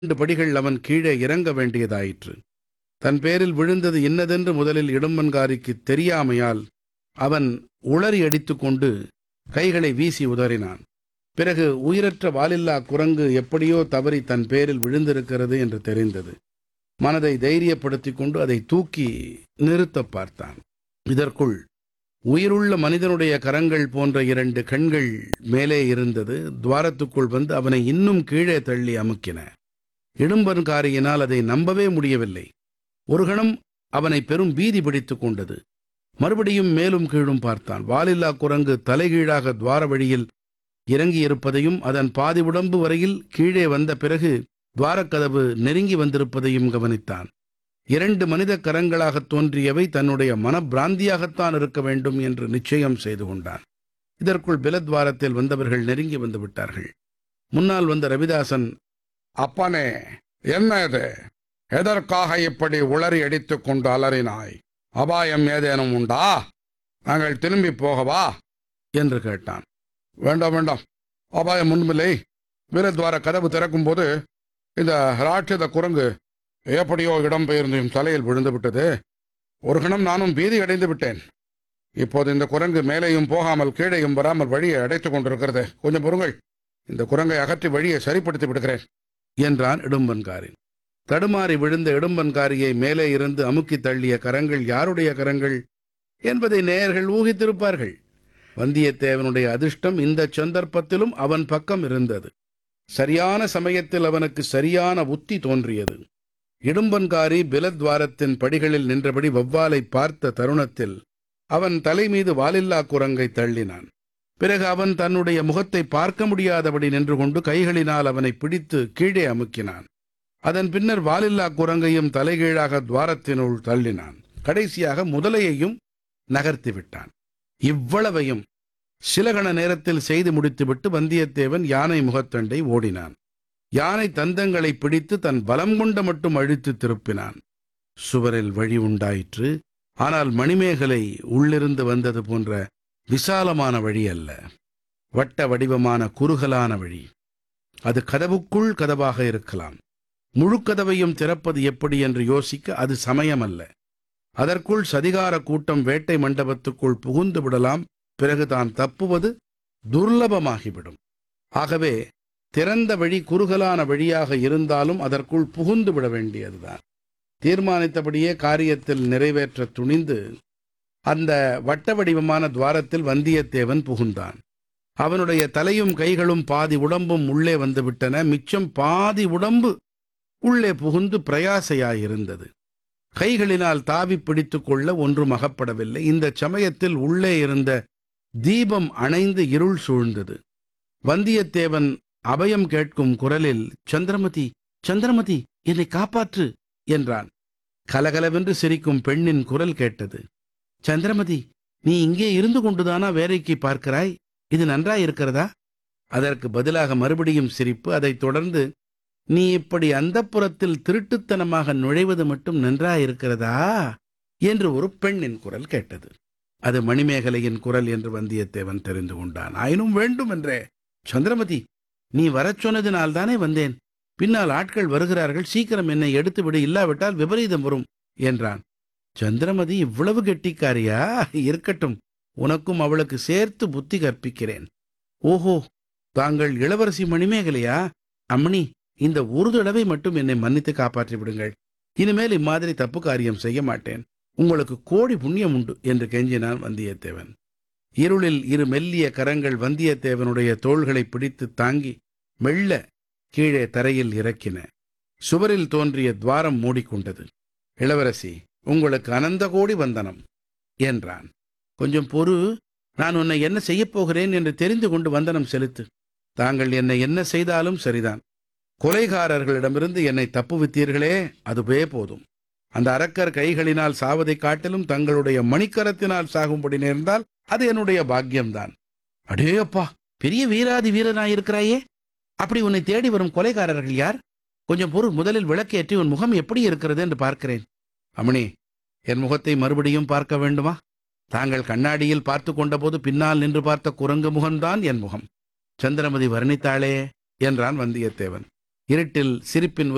இரண்டு படிகள் அவன் கீழே இறங்க வேண்டியதாயிற்று தன் பேரில் விழுந்தது இன்னதென்று முதலில் இடும்பன்காரிக்கு தெரியாமையால் அவன் உளறி அடித்துக்கொண்டு கைகளை வீசி உதறினான் பிறகு உயிரற்ற வாலில்லா குரங்கு எப்படியோ தவறி தன் பேரில் விழுந்திருக்கிறது என்று தெரிந்தது மனதை தைரியப்படுத்திக் கொண்டு அதை தூக்கி நிறுத்தப் பார்த்தான் இதற்குள் உயிருள்ள மனிதனுடைய கரங்கள் போன்ற இரண்டு கண்கள் மேலே இருந்தது துவாரத்துக்குள் வந்து அவனை இன்னும் கீழே தள்ளி அமுக்கின இடும்பன்காரியினால் அதை நம்பவே முடியவில்லை ஒரு கணம் அவனை பெரும் பீதி பிடித்துக் கொண்டது மறுபடியும் மேலும் கீழும் பார்த்தான் வாலில்லா குரங்கு தலைகீழாக துவார வழியில் இறங்கியிருப்பதையும் அதன் பாதி உடம்பு வரையில் கீழே வந்த பிறகு துவாரக்கதவு நெருங்கி வந்திருப்பதையும் கவனித்தான் இரண்டு மனித கரங்களாகத் தோன்றியவை தன்னுடைய மனப்பிராந்தியாகத்தான் இருக்க வேண்டும் என்று நிச்சயம் செய்து கொண்டான் இதற்குள் பிலத்வாரத்தில் வந்தவர்கள் நெருங்கி வந்து விட்டார்கள் முன்னால் வந்த ரவிதாசன் அப்பனே என்ன இது எதற்காக இப்படி உளறி அடித்துக் கொண்டு அலறினாய் அபாயம் ஏதேனும் உண்டா நாங்கள் திரும்பி போகவா என்று கேட்டான் வேண்டாம் வேண்டாம் அபாயம் ஒன்றுமில்லை வீரத்வார கதவு திறக்கும் போது இந்த ராட்சத குரங்கு எப்படியோ இடம்பெயர்ந்து என் தலையில் விழுந்து விட்டது ஒரு கணம் நானும் பீதி அடைந்து விட்டேன் இப்போது இந்த குரங்கு மேலேயும் போகாமல் கீழேயும் வராமல் வழியை அடைத்துக் கொண்டிருக்கிறது கொஞ்சம் பொறுங்கள் இந்த குரங்கை அகற்றி வழியை சரிப்படுத்தி விடுகிறேன் என்றான் இடும்பன்காரி தடுமாறி விழுந்த இடும்பன்காரியை மேலே இருந்து அமுக்கித் தள்ளிய கரங்கள் யாருடைய கரங்கள் என்பதை நேயர்கள் ஊகித்திருப்பார்கள் வந்தியத்தேவனுடைய அதிர்ஷ்டம் இந்த சந்தர்ப்பத்திலும் அவன் பக்கம் இருந்தது சரியான சமயத்தில் அவனுக்கு சரியான உத்தி தோன்றியது இடும்பன்காரி பிலத்வாரத்தின் படிகளில் நின்றபடி வௌவாலை பார்த்த தருணத்தில் அவன் தலை மீது வாலில்லா குரங்கை தள்ளினான் பிறகு அவன் தன்னுடைய முகத்தை பார்க்க முடியாதபடி நின்று கொண்டு கைகளினால் அவனை பிடித்து கீழே அமுக்கினான் அதன் பின்னர் வாலில்லா குரங்கையும் தலைகீழாக துவாரத்தினுள் தள்ளினான் கடைசியாக முதலையையும் நகர்த்தி விட்டான் இவ்வளவையும் சில கண நேரத்தில் செய்து முடித்துவிட்டு வந்தியத்தேவன் யானை முகத்தண்டை ஓடினான் யானை தந்தங்களை பிடித்து தன் பலம் கொண்ட மட்டும் அழித்து திருப்பினான் சுவரில் வழி உண்டாயிற்று ஆனால் மணிமேகலை உள்ளிருந்து வந்தது போன்ற விசாலமான வழி அல்ல வட்ட வடிவமான குறுகலான வழி அது கதவுக்குள் கதவாக இருக்கலாம் முழு கதவையும் திறப்பது எப்படி என்று யோசிக்க அது சமயமல்ல அதற்குள் சதிகார கூட்டம் வேட்டை மண்டபத்துக்குள் புகுந்து விடலாம் பிறகு தான் தப்புவது துர்லபமாகிவிடும் ஆகவே திறந்த வழி குறுகலான வழியாக இருந்தாலும் அதற்குள் புகுந்து விட வேண்டியதுதான் தீர்மானித்தபடியே காரியத்தில் நிறைவேற்ற துணிந்து அந்த வட்ட வடிவமான துவாரத்தில் வந்தியத்தேவன் புகுந்தான் அவனுடைய தலையும் கைகளும் பாதி உடம்பும் உள்ளே வந்துவிட்டன மிச்சம் பாதி உடம்பு உள்ளே புகுந்து பிரயாசையாயிருந்தது கைகளினால் தாவி பிடித்துக் கொள்ள ஒன்றும் அகப்படவில்லை இந்த சமயத்தில் உள்ளே இருந்த தீபம் அணைந்து இருள் சூழ்ந்தது வந்தியத்தேவன் அபயம் கேட்கும் குரலில் சந்திரமதி சந்திரமதி என்னை காப்பாற்று என்றான் கலகலவென்று சிரிக்கும் பெண்ணின் குரல் கேட்டது சந்திரமதி நீ இங்கே இருந்து கொண்டுதானா வேலைக்கு பார்க்கிறாய் இது நன்றாயிருக்கிறதா அதற்கு பதிலாக மறுபடியும் சிரிப்பு அதைத் தொடர்ந்து நீ இப்படி அந்தப்புறத்தில் திருட்டுத்தனமாக நுழைவது மட்டும் நன்றாயிருக்கிறதா என்று ஒரு பெண்ணின் குரல் கேட்டது அது மணிமேகலையின் குரல் என்று வந்தியத்தேவன் தெரிந்து கொண்டான் ஆயினும் வேண்டும் என்றே சந்திரமதி நீ வரச் சொன்னதினால்தானே வந்தேன் பின்னால் ஆட்கள் வருகிறார்கள் சீக்கிரம் என்னை எடுத்துவிடு இல்லாவிட்டால் விபரீதம் வரும் என்றான் சந்திரமதி இவ்வளவு கெட்டிக்காரியா இருக்கட்டும் உனக்கும் அவளுக்கு சேர்த்து புத்தி கற்பிக்கிறேன் ஓஹோ தாங்கள் இளவரசி மணிமேகலையா அம்மணி இந்த ஒரு தடவை மட்டும் என்னை மன்னித்து காப்பாற்றி விடுங்கள் இனிமேல் இம்மாதிரி தப்பு காரியம் செய்ய மாட்டேன் உங்களுக்கு கோடி புண்ணியம் உண்டு என்று கெஞ்சினான் வந்தியத்தேவன் இருளில் இரு மெல்லிய கரங்கள் வந்தியத்தேவனுடைய தோள்களை பிடித்து தாங்கி மெல்ல கீழே தரையில் இறக்கின சுவரில் தோன்றிய துவாரம் மூடிக்கொண்டது இளவரசி உங்களுக்கு அனந்த கோடி வந்தனம் என்றான் கொஞ்சம் பொறு நான் உன்னை என்ன செய்யப் போகிறேன் என்று தெரிந்து கொண்டு வந்தனம் செலுத்து தாங்கள் என்னை என்ன செய்தாலும் சரிதான் கொலைகாரர்களிடமிருந்து என்னை தப்புவித்தீர்களே அதுவே போதும் அந்த அரக்கர் கைகளினால் சாவதைக் காட்டிலும் தங்களுடைய மணிக்கரத்தினால் சாகும்படி நேர்ந்தால் அது என்னுடைய பாக்கியம்தான் அடே அப்பா பெரிய வீராதி வீரனாயிருக்கிறாயே அப்படி உன்னை தேடி வரும் கொலைகாரர்கள் யார் கொஞ்சம் பொறு முதலில் விளக்கேற்றி உன் முகம் எப்படி இருக்கிறது என்று பார்க்கிறேன் அமணி என் முகத்தை மறுபடியும் பார்க்க வேண்டுமா தாங்கள் கண்ணாடியில் பார்த்து கொண்டபோது பின்னால் நின்று பார்த்த குரங்கு முகம்தான் என் முகம் சந்திரமதி வர்ணித்தாளே என்றான் வந்தியத்தேவன் இருட்டில் சிரிப்பின்